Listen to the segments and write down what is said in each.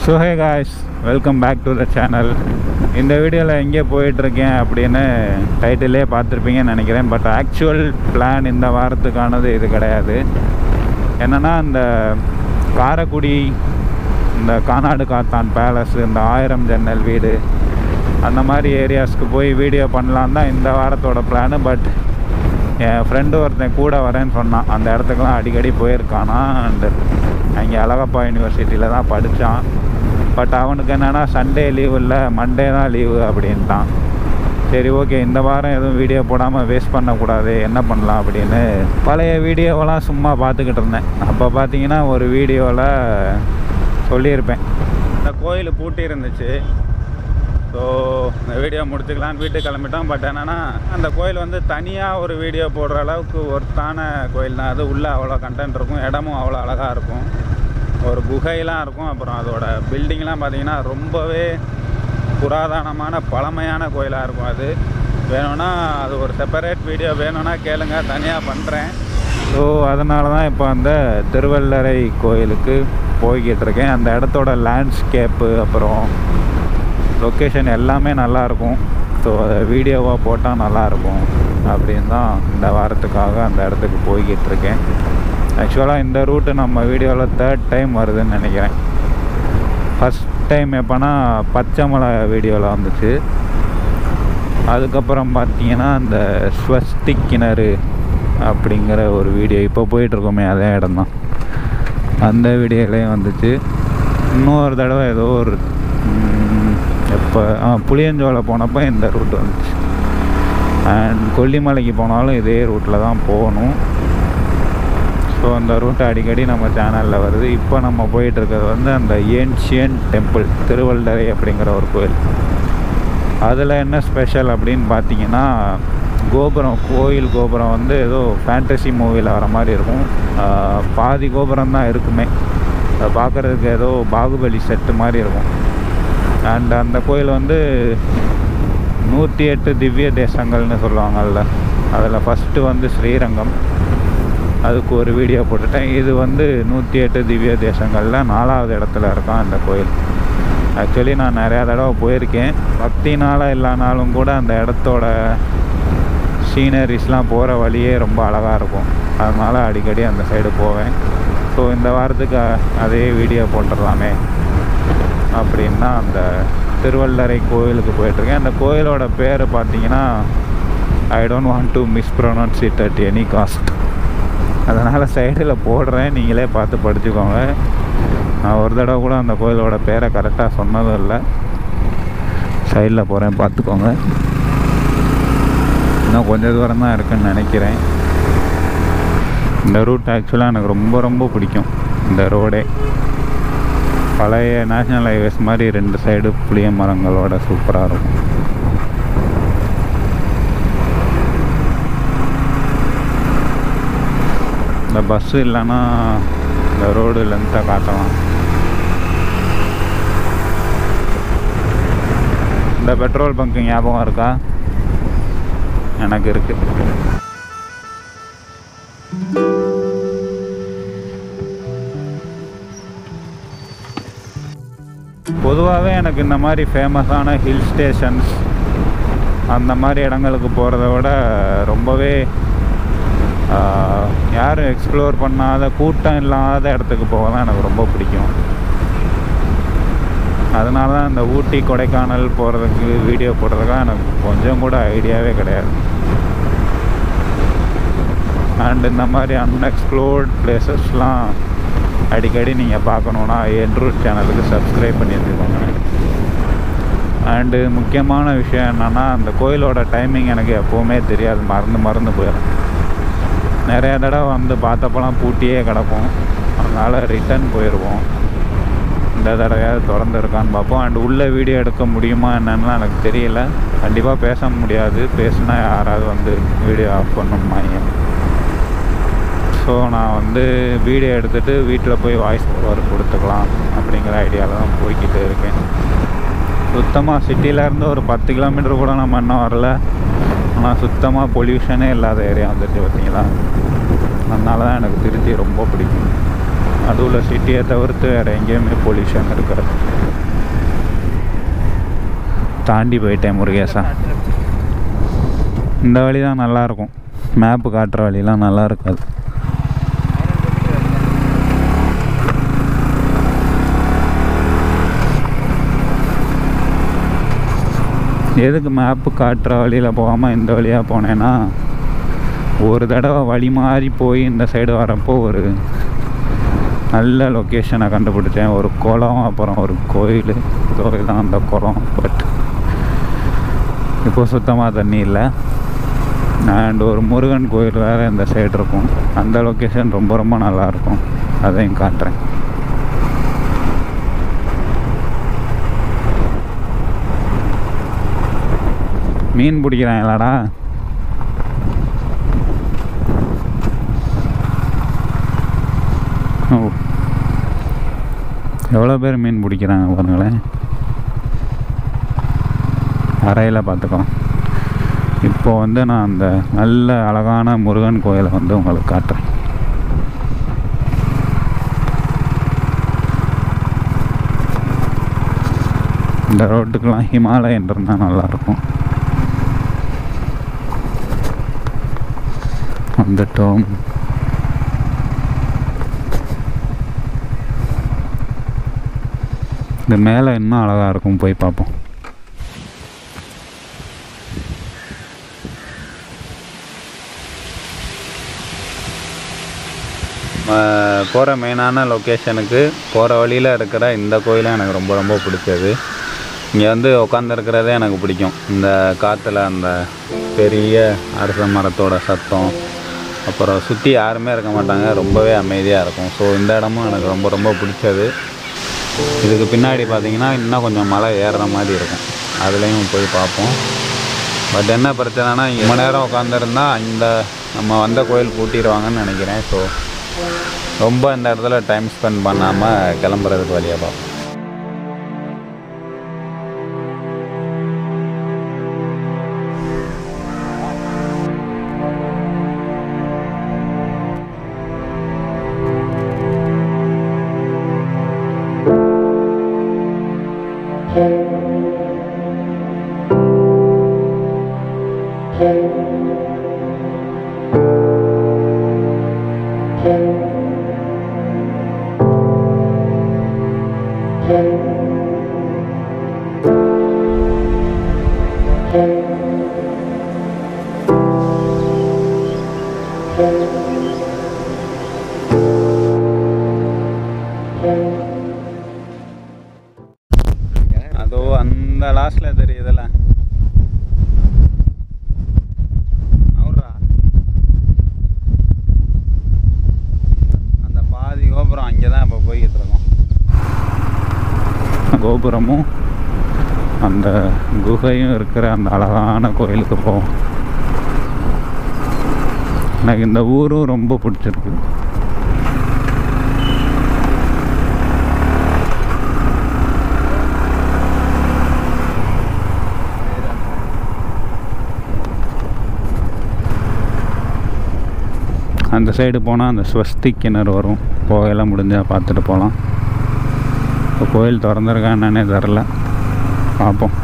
So hey guys welcome back to the channel இந்த வீடியோவில் எங்கே போயிட்டுருக்கேன் அப்படின்னு டைட்டிலே பார்த்துருப்பீங்கன்னு நினைக்கிறேன் பட் ஆக்சுவல் பிளான் இந்த வாரத்துக்கானது இது கிடையாது என்னென்னா இந்த காரைக்குடி இந்த கானாடு காத்தான் பேலஸ் இந்த ஆயிரம் ஜன்னல் வீடு அந்த மாதிரி ஏரியாஸ்க்கு போய் வீடியோ பண்ணலான் தான் இந்த வாரத்தோட பிளானு பட் என் ஃப்ரெண்டு ஒருத்தன் கூட வரேன்னு சொன்னான் அந்த இடத்துக்குலாம் அடிக்கடி போயிருக்கானா அண்டு அங்கே அழகப்பா யூனிவர்சிட்டியில் தான் படித்தான் பட் அவனுக்கு என்னென்னா சண்டே லீவு இல்லை மண்டே தான் லீவு அப்படின்ட்டான் சரி ஓகே இந்த வாரம் எதுவும் வீடியோ போடாமல் வேஸ்ட் பண்ணக்கூடாது என்ன பண்ணலாம் அப்படின்னு பழைய வீடியோவெல்லாம் சும்மா பார்த்துக்கிட்டு இருந்தேன் அப்போ பார்த்தீங்கன்னா ஒரு வீடியோவில் சொல்லியிருப்பேன் இந்த கோயில் பூட்டி இருந்துச்சு ஸோ இந்த வீடியோ முடிச்சுக்கலான்னு வீட்டுக்கு கிளம்பிட்டோம் பட் என்னென்னா அந்த கோயில் வந்து தனியாக ஒரு வீடியோ போடுற அளவுக்கு ஒர்த்தான கோயில் தான் அது உள்ளே அவ்வளோ கண்டென்ட் இருக்கும் இடமும் அவ்வளோ அழகாக இருக்கும் ஒரு குகையெல்லாம் இருக்கும் அப்புறம் அதோட பில்டிங்லாம் பார்த்தீங்கன்னா ரொம்பவே புராதனமான பழமையான கோயிலாக இருக்கும் அது வேணும்னா அது ஒரு செப்பரேட் வீடியோ வேணும்னா கேளுங்க தனியாக பண்ணுறேன் ஸோ அதனால தான் இப்போ அந்த திருவள்ளரை கோயிலுக்கு போய்கிட்டு இருக்கேன் அந்த இடத்தோட லேண்ட்ஸ்கேப்பு அப்புறம் லொக்கேஷன் எல்லாமே நல்லாயிருக்கும் ஸோ அதை வீடியோவாக போட்டால் நல்லாயிருக்கும் அப்படின்னு தான் இந்த வாரத்துக்காக அந்த இடத்துக்கு போய்கிட்டு இருக்கேன் ஆக்சுவலாக இந்த ரூட்டு நம்ம வீடியோவில் தேர்ட் டைம் வருதுன்னு நினைக்கிறேன் ஃபஸ்ட் டைம் எப்போனா பச்சைமலை வீடியோவில் வந்துச்சு அதுக்கப்புறம் பார்த்தீங்கன்னா அந்த ஸ்வஸ்திக் கிணறு அப்படிங்கிற ஒரு வீடியோ இப்போ போயிட்டுருக்கோமே அதே இடம் தான் அந்த வீடியோலேயும் வந்துச்சு இன்னொரு தடவை ஏதோ ஒரு எப்போ ஆ புளியஞ்சோலை போனப்போ இந்த ரூட் வந்துச்சு அண்ட் கொல்லிமலைக்கு போனாலும் இதே ரூட்டில் தான் போகணும் ஸோ அந்த ரூட் அடிக்கடி நம்ம சேனலில் வருது இப்போ நம்ம போயிட்டுருக்கிறது வந்து அந்த ஏன்ஷியன் டெம்பிள் திருவள்ளரை அப்படிங்கிற ஒரு கோயில் அதில் என்ன ஸ்பெஷல் அப்படின்னு பார்த்தீங்கன்னா கோபுரம் கோயில் கோபுரம் வந்து ஏதோ ஃபேண்டசி மூவியில் வர மாதிரி இருக்கும் பாதி கோபுரம் தான் இருக்குமே அதை பார்க்குறதுக்கு ஏதோ பாகுபலி செட்டு மாதிரி இருக்கும் அண்ட் அந்த கோயில் வந்து நூற்றி எட்டு திவ்ய தேசங்கள்னு சொல்லுவாங்கல்ல அதில் ஃபஸ்ட்டு வந்து ஸ்ரீரங்கம் அதுக்கு ஒரு வீடியோ போட்டுட்டேன் இது வந்து நூற்றி எட்டு திவ்ய தேசங்களில் நாலாவது இடத்துல இருக்கான் அந்த கோயில் ஆக்சுவலி நான் நிறையா தடவை போயிருக்கேன் பக்தினால் இல்லைனாலும் கூட அந்த இடத்தோட சீனரிஸ்லாம் போகிற வழியே ரொம்ப அழகாக இருக்கும் அதனால் அடிக்கடி அந்த சைடு போவேன் ஸோ இந்த வாரத்துக்கு அதே வீடியோ போட்டுடலாமே அப்படின்னா அந்த திருவள்ளரை கோயிலுக்கு போயிட்டுருக்கேன் அந்த கோயிலோட பேர் பார்த்தீங்கன்னா I don't want to mispronounce it at any cost அதனால் சைடில் போடுறேன் நீங்களே பார்த்து படிச்சுக்கோங்க நான் ஒரு தடவை கூட அந்த கோயிலோட பேரை கரெக்டாக சொன்னதும் இல்லை சைடில் போகிறேன் பார்த்துக்கோங்க இன்னும் கொஞ்சம் தூரம் தான் இருக்குன்னு நினைக்கிறேன் இந்த ரூட் ஆக்சுவலாக எனக்கு ரொம்ப ரொம்ப பிடிக்கும் இந்த ரோடே பழைய நேஷ்னல் ஹைவேஸ் மாதிரி ரெண்டு சைடு புளிய மரங்களோட சூப்பராக இருக்கும் இந்த பஸ்ஸு இல்லைன்னா இந்த ரோடு லென்த்தாக காட்டலாம் இந்த பெட்ரோல் பங்க்கு ஞாபகம் இருக்கா எனக்கு இருக்குது பொதுவாகவே எனக்கு இந்த மாதிரி ஃபேமஸான ஹில் ஸ்டேஷன்ஸ் அந்த மாதிரி இடங்களுக்கு போகிறத விட ரொம்பவே யாரும் எக்ஸ்ப்ளோர் பண்ணாத கூட்டம் இல்லாத இடத்துக்கு போக தான் எனக்கு ரொம்ப பிடிக்கும் அதனால தான் இந்த ஊட்டி கொடைக்கானல் போகிறதுக்கு வீடியோ போடுறதுக்காக எனக்கு கொஞ்சம் கூட ஐடியாவே கிடையாது அண்ட் இந்த மாதிரி அன்எக்ஸ்ப்ளோர்ட் பிளேசஸ்லாம் அடிக்கடி நீங்கள் பார்க்கணுன்னா என்ரூட் சேனலுக்கு சப்ஸ்கிரைப் பண்ணி வச்சுக்கோங்க அண்டு முக்கியமான விஷயம் என்னென்னா அந்த கோயிலோட டைமிங் எனக்கு எப்போவுமே தெரியாது மறந்து மறந்து போயிடும் நிறைய தடவை வந்து பார்த்தப்பெல்லாம் பூட்டியே கிடக்கும் அதனால் ரிட்டன் போயிடுவோம் இந்த தடவையாவது திறந்து இருக்கான்னு பார்ப்போம் அண்ட் உள்ளே வீடியோ எடுக்க முடியுமா என்னென்னலாம் எனக்கு தெரியல கண்டிப்பாக பேச முடியாது பேசுனா யாராவது வந்து வீடியோ ஆஃப் பண்ணணுமாங்க ஸோ நான் வந்து வீடியோ எடுத்துகிட்டு வீட்டில் போய் வாய்ஸ் ஓவர் கொடுத்துக்கலாம் அப்படிங்கிற ஐடியாவில் தான் போய்கிட்டு இருக்கேன் சுத்தமாக சிட்டியிலேருந்து ஒரு பத்து கிலோமீட்டர் கூட நம்ம இன்னும் வரல ஆனால் சுத்தமாக பொல்யூஷனே இல்லாத ஏரியா வந்துட்டு பார்த்தீங்களா அதனால தான் எனக்கு திருச்சி ரொம்ப பிடிக்கும் அதுவும் சிட்டியை தவிர்த்து வேறு எங்கேயுமே பொல்யூஷன் இருக்காது தாண்டி போயிட்டேன் முருகேசா இந்த வழி தான் நல்லாயிருக்கும் மேப்பு காட்டுற வழிலாம் நல்லா இருக்காது எதுக்கு மேப்பு காட்டுற வழியில் போகாமல் இந்த வழியாக போனேன்னா ஒரு தடவை வழி மாறி போய் இந்த சைடு வரப்போ ஒரு நல்ல லொக்கேஷனை கண்டுபிடிச்சேன் ஒரு குளம் அப்புறம் ஒரு கோயில் கோயில் தான் அந்த குளம் பட் இப்போ சுத்தமாக தண்ணி இல்லை அண்ட் ஒரு முருகன் கோயில் வேறு இந்த சைடு இருக்கும் அந்த லொக்கேஷன் ரொம்ப ரொம்ப நல்லாயிருக்கும் அதையும் காட்டுறேன் மீன் பிடிக்கிறாங்களாடா ஓ எவ்வளோ பேர் மீன் பிடிக்கிறாங்க பாருங்களேன் அறையில் பார்த்துக்கலாம் இப்போ வந்து நான் அந்த நல்ல அழகான முருகன் கோயிலை வந்து உங்களுக்கு காட்டுறேன் இந்த ரோட்டுக்கெலாம் ஹிமாலயன் இருந்தால் நல்லாயிருக்கும் வந்துட்டோம் இந்த மேலே இன்னும் அழகாக இருக்கும் போய் பார்ப்போம் போகிற மெயினான லொக்கேஷனுக்கு போகிற வழியில் இருக்கிற இந்த கோயிலும் எனக்கு ரொம்ப ரொம்ப பிடிச்சது இங்கே வந்து உட்காந்துருக்கிறதே எனக்கு பிடிக்கும் இந்த காற்றுல அந்த பெரிய அரச மரத்தோட சத்தம் அப்புறம் சுற்றி யாருமே இருக்க மாட்டாங்க ரொம்பவே அமைதியாக இருக்கும் ஸோ இந்த இடமும் எனக்கு ரொம்ப ரொம்ப பிடிச்சது இதுக்கு பின்னாடி பார்த்தீங்கன்னா இன்னும் கொஞ்சம் மலை ஏறுற மாதிரி இருக்கும் அதுலேயும் போய் பார்ப்போம் பட் என்ன பிரச்சனைனா இங்கே ரொம்ப நேரம் உட்காந்துருந்தா இந்த நம்ம வந்த கோயில் பூட்டிடுவாங்கன்னு நினைக்கிறேன் ஸோ ரொம்ப இந்த இடத்துல டைம் ஸ்பெண்ட் பண்ணாமல் கிளம்புறதுக்கு வழியாக பார்ப்போம் அதோ அந்த லாஸ்ட்ல தெரியுதுல்ல அவுட்ரா. அந்த பாதி கோபுரம் அங்கே தான் இப்போ போய்கிட்டு இருக்கோம் கோபுரமும் அந்த குகையும் இருக்கிற அந்த அழகான கோயிலுக்கு போவோம் எனக்கு இந்த ஊரும் ரொம்ப பிடிச்சிருக்கு அந்த சைடு போனால் அந்த ஸ்வஸ்திக் கிணறு வரும் போகையெல்லாம் முடிஞ்சால் பார்த்துட்டு போகலாம் இப்போ கோயில் திறந்துருக்கா என்னன்னே தெரில பார்ப்போம்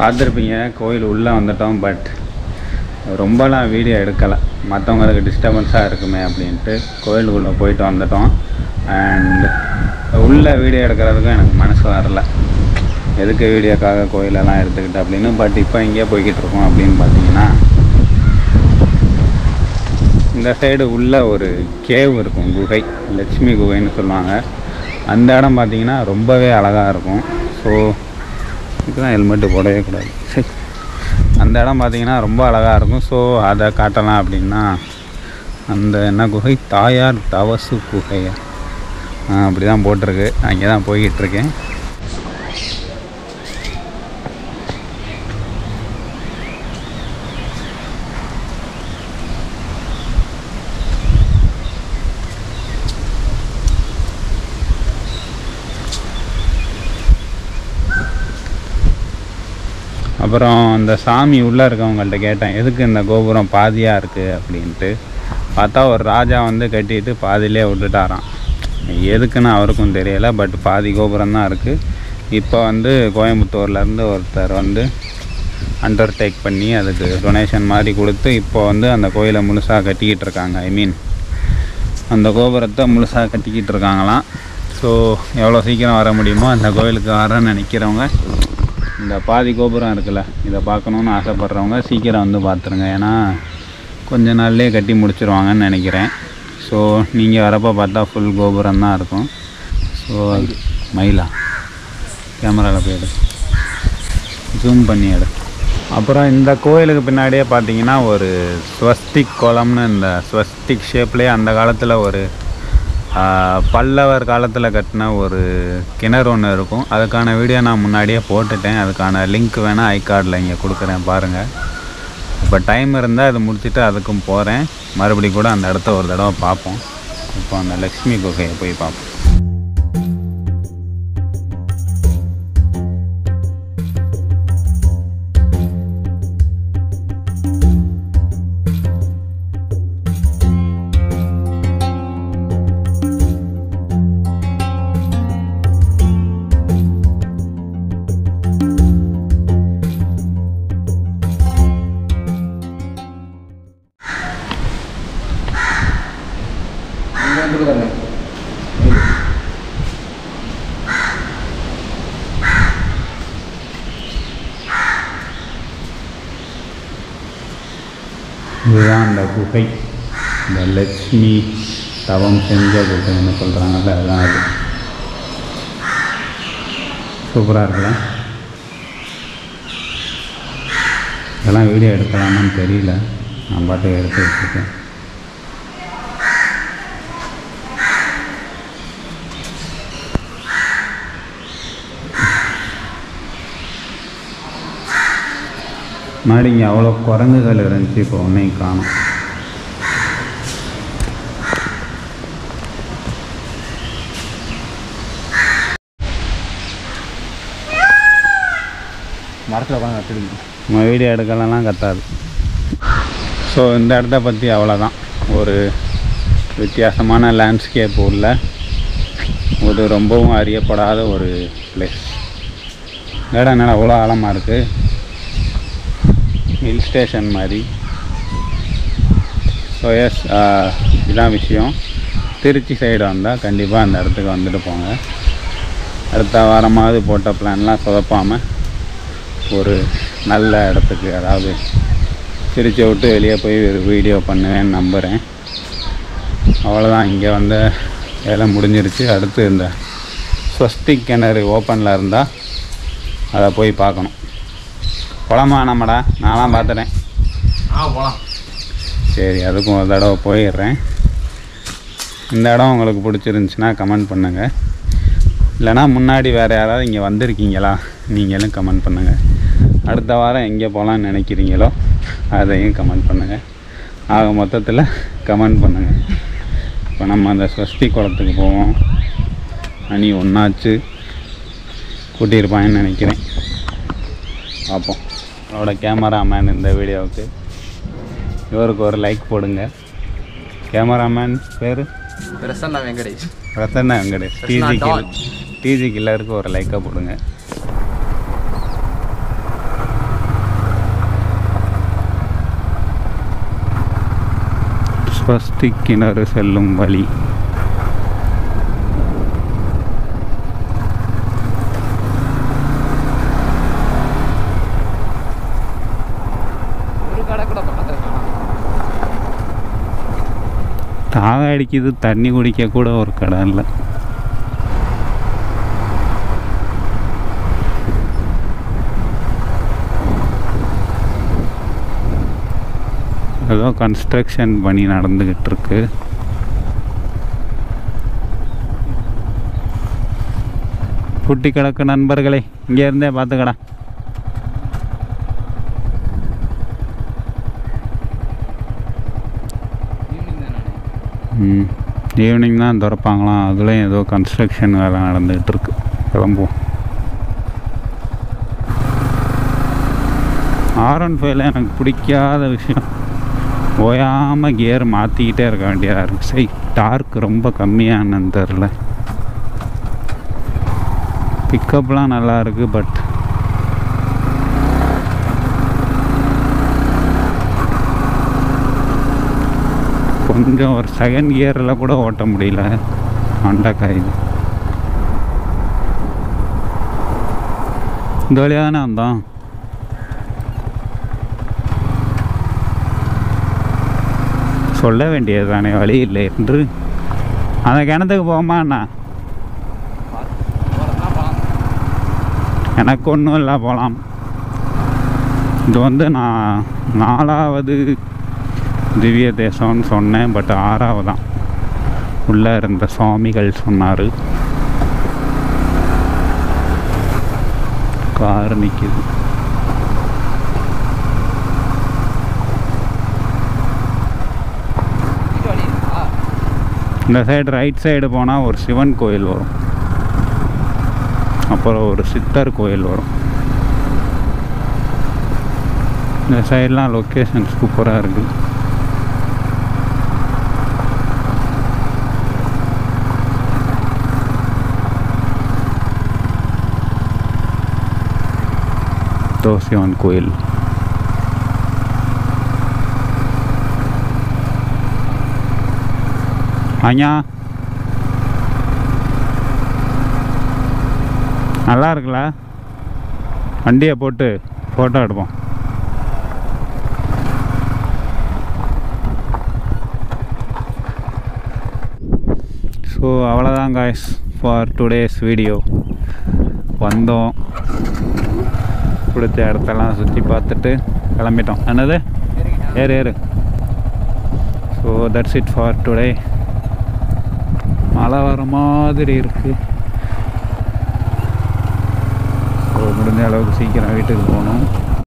பார்த்துருப்பீங்க கோயில் உள்ளே வந்துட்டோம் பட் ரொம்பலாம் வீடியோ எடுக்கலை மற்றவங்களுக்கு டிஸ்டர்பன்ஸாக இருக்குமே அப்படின்ட்டு கோயிலுக்குள்ளே போயிட்டு வந்துட்டோம் அண்ட் உள்ளே வீடியோ எடுக்கிறதுக்கும் எனக்கு மனசு வரல எதுக்கு வீடியோக்காக கோயிலெல்லாம் எடுத்துக்கிட்டு அப்படின்னு பட் இப்போ எங்கேயோ போய்கிட்டு இருக்கோம் அப்படின்னு பார்த்தீங்கன்னா இந்த சைடு உள்ள ஒரு கேவ் இருக்கும் குகை லட்சுமி குகைன்னு சொல்லுவாங்க அந்த இடம் பார்த்தீங்கன்னா ரொம்பவே அழகாக இருக்கும் ஸோ இதுதான் ஹெல்மெட்டு போடவே கூடாது சரி அந்த இடம் பார்த்தீங்கன்னா ரொம்ப அழகாக இருக்கும் ஸோ அதை காட்டலாம் அப்படின்னா அந்த என்ன குகை தாயார் தவசு குகையா அப்படி தான் போட்டிருக்கு அங்கே தான் போய்கிட்டு இருக்கேன் அப்புறம் அந்த சாமி உள்ளே இருக்கவங்கள்ட்ட கேட்டேன் எதுக்கு இந்த கோபுரம் பாதியாக இருக்குது அப்படின்ட்டு பார்த்தா ஒரு ராஜா வந்து கட்டிட்டு பாதியிலே விட்டுட்டாராம் எதுக்குன்னு அவருக்கும் தெரியலை பட் பாதி கோபுரம் தான் இருக்குது இப்போ வந்து கோயம்புத்தூர்லேருந்து ஒருத்தர் வந்து அண்டர்டேக் பண்ணி அதுக்கு டொனேஷன் மாதிரி கொடுத்து இப்போ வந்து அந்த கோயிலை முழுசாக கட்டிக்கிட்டு இருக்காங்க ஐ மீன் அந்த கோபுரத்தை முழுசாக கட்டிக்கிட்டு இருக்காங்களாம் ஸோ எவ்வளோ சீக்கிரம் வர முடியுமோ அந்த கோயிலுக்கு வரேன்னு நினைக்கிறவங்க இந்த பாதி கோபுரம் இருக்குல்ல இதை பார்க்கணுன்னு ஆசைப்பட்றவங்க சீக்கிரம் வந்து பார்த்துருங்க ஏன்னா கொஞ்ச நாள்லேயே கட்டி முடிச்சிருவாங்கன்னு நினைக்கிறேன் ஸோ நீங்கள் வரப்போ பார்த்தா ஃபுல் கோபுரம் தான் இருக்கும் ஸோ மயிலா கேமராவில் போய் எடு ஜூம் பண்ணி எடு அப்புறம் இந்த கோயிலுக்கு பின்னாடியே பார்த்தீங்கன்னா ஒரு ஸ்வஸ்திக் குளம்னு இந்த ஸ்வஸ்திக் ஷேப்லேயே அந்த காலத்தில் ஒரு ஆஹ், பல்லவர் காலத்தில் கட்டின ஒரு கிணறு ஒன்று இருக்கும் அதுக்கான வீடியோ நான் முன்னாடியே போட்டுட்டேன் அதுக்கான லிங்க் வேணால் ஐ கார்டில் இங்கே கொடுக்குறேன் பாருங்கள் இப்போ டைம் இருந்தால் அது முடிச்சுட்டு அதுக்கும் போகிறேன் மறுபடியும் கூட அந்த இடத்த ஒரு தடவை பார்ப்போம் இப்போ அந்த லக்ஷ்மி குகையை போய் பார்ப்போம் இதுதான் அந்த குகை இந்த லட்சுமி தவம் செஞ்ச குகைன்னு சொல்கிறாங்கல்ல அதுதான் அது சூப்பராக இருக்குல்ல இதெல்லாம் வீடியோ எடுக்கலாமான்னு தெரியல நான் பாட்டுக்கு எடுத்து வச்சுருக்கேன் முன்னாடி இங்கே அவ்வளோ குரங்குகள் இருந்துச்சு இப்போ ஒன்றையும் காணும் மரத்தில் உட்காந்து கட்டுடுங்க நம்ம வீடியோ எடுக்கலாம் கத்தாது ஸோ இந்த இடத்த பற்றி அவ்வளோதான் ஒரு வித்தியாசமான லேண்ட்ஸ்கேப் உள்ள ஒரு ரொம்பவும் அறியப்படாத ஒரு பிளேஸ் இடம் என்னடா அவ்வளோ ஆழமாக இருக்குது ஹில் ஸ்டேஷன் மாதிரி ஸோ எஸ் இதான் விஷயம் திருச்சி சைடு வந்தால் கண்டிப்பாக அந்த இடத்துக்கு வந்துட்டு போங்க அடுத்த வாரமாவது போட்ட பிளான்லாம் சொதப்பாமல் ஒரு நல்ல இடத்துக்கு அதாவது திருச்சியை விட்டு வெளியே போய் ஒரு வீடியோ பண்ணுவேன்னு நம்புகிறேன் அவ்வளோதான் இங்கே வந்த வேலை முடிஞ்சிருச்சு அடுத்து இந்த ஸ்வஸ்திக் கிணறு ஓப்பனில் இருந்தால் அதை போய் பார்க்கணும் போலாமா நம்மடா நான்லாம் பார்த்துட்டேன் ஆ போகலாம் சரி அதுக்கும் ஒரு தடவை போயிடுறேன் இந்த இடம் உங்களுக்கு பிடிச்சிருந்துச்சுன்னா கமெண்ட் பண்ணுங்கள் இல்லைனா முன்னாடி வேறு யாராவது இங்கே வந்திருக்கீங்களா நீங்களும் கமெண்ட் பண்ணுங்கள் அடுத்த வாரம் எங்கே போகலான்னு நினைக்கிறீங்களோ அதையும் கமெண்ட் பண்ணுங்கள் ஆக மொத்தத்தில் கமெண்ட் பண்ணுங்கள் இப்போ நம்ம அந்த ஸ்வஸ்தி குளத்துக்கு போவோம் அணி ஒன்றாச்சு கூட்டியிருப்பாங்கன்னு நினைக்கிறேன் பார்ப்போம் அவரோட கேமராமேன் இந்த வீடியோவுக்கு இவருக்கு ஒரு லைக் போடுங்க கேமராமேன் பேர் Prasanna Venkatesh Prasanna Venkatesh Prasanna DG don. Kill DG கில்லருக்கு ஒரு லைக்கை போடுங்க ஸ்வஸ்திக் கிணறு செல்லும் வழி ஒரு கடை கூட பக்கத்தில் காணோம் தாகம் அடிக்குது தண்ணி குடிக்க கூட ஒரு கடை இல்லை ஏதோ கன்ஸ்ட்ரக்ஷன் பணி நடந்துக்கிட்டு இருக்கு குட்டி கிடக்கு நண்பர்களே இங்கே இருந்தே பார்த்துக்கடா ஈவினிங் தானே ம் ஈவினிங் தான் திறப்பாங்களாம் அதுலேயும் ஏதோ கன்ஸ்ட்ரக்ஷன் வேலை நடந்துகிட்டு இருக்கு கிளம்புவோம் ஆர் ஒன் ஃபைவ்ல எனக்கு பிடிக்காத விஷயம் ஓயாமல் கியர் மாற்றிக்கிட்டே இருக்க வேண்டியதாக இருக்குது சரி டார்க் ரொம்ப கம்மியானு தெரில பிக்கப்லாம் நல்லா இருக்குது பட் கொஞ்சம் ஒரு செகண்ட் கியரில் கூட ஓட்ட முடியல அண்டா காயுது இந்த வழியாக தானே வந்தோம் சொல்ல வேண்டியது தானே வழி இல்லை என்று அந்த கிணத்துக்கு போமா அண்ணா போகிறதுனா போகலாம் எனக்கு ஒன்றும் இல்லை போகலாம் இது வந்து நான் நாலாவது திவ்ய தேசம்னு சொன்னேன் பட் ஆறாவது தான் உள்ளே இருந்த சுவாமிகள் சொன்னார் கார் நிற்கிது வீட்டு வழி இருக்கா இந்த சைடு ரைட் சைடு போனால் ஒரு சிவன் கோயில் வரும் அப்புறம் ஒரு சித்தர் கோயில் வரும் இந்த சைட்லாம் லொக்கேஷன் சூப்பராக இருக்குது தோசியான் கோயில் அண்ணா நல்லா இருக்குல்ல வண்டியை போட்டு ஃபோட்டோ எடுப்போம் ஸோ அவ்வளோதான் காய்ஸ் ஃபார் டுடேஸ் வீடியோ வந்தோம் பிடிச்ச இடத்தெல்லாம் சுற்றி பார்த்துட்டு கிளம்பிட்டோம் என்னது ஏறு ஏறு so that's it for today மழை வர மாதிரி இருக்குது ஸோ முடிஞ்ச அளவுக்கு சீக்கிரம் வீட்டுக்கு போகணும்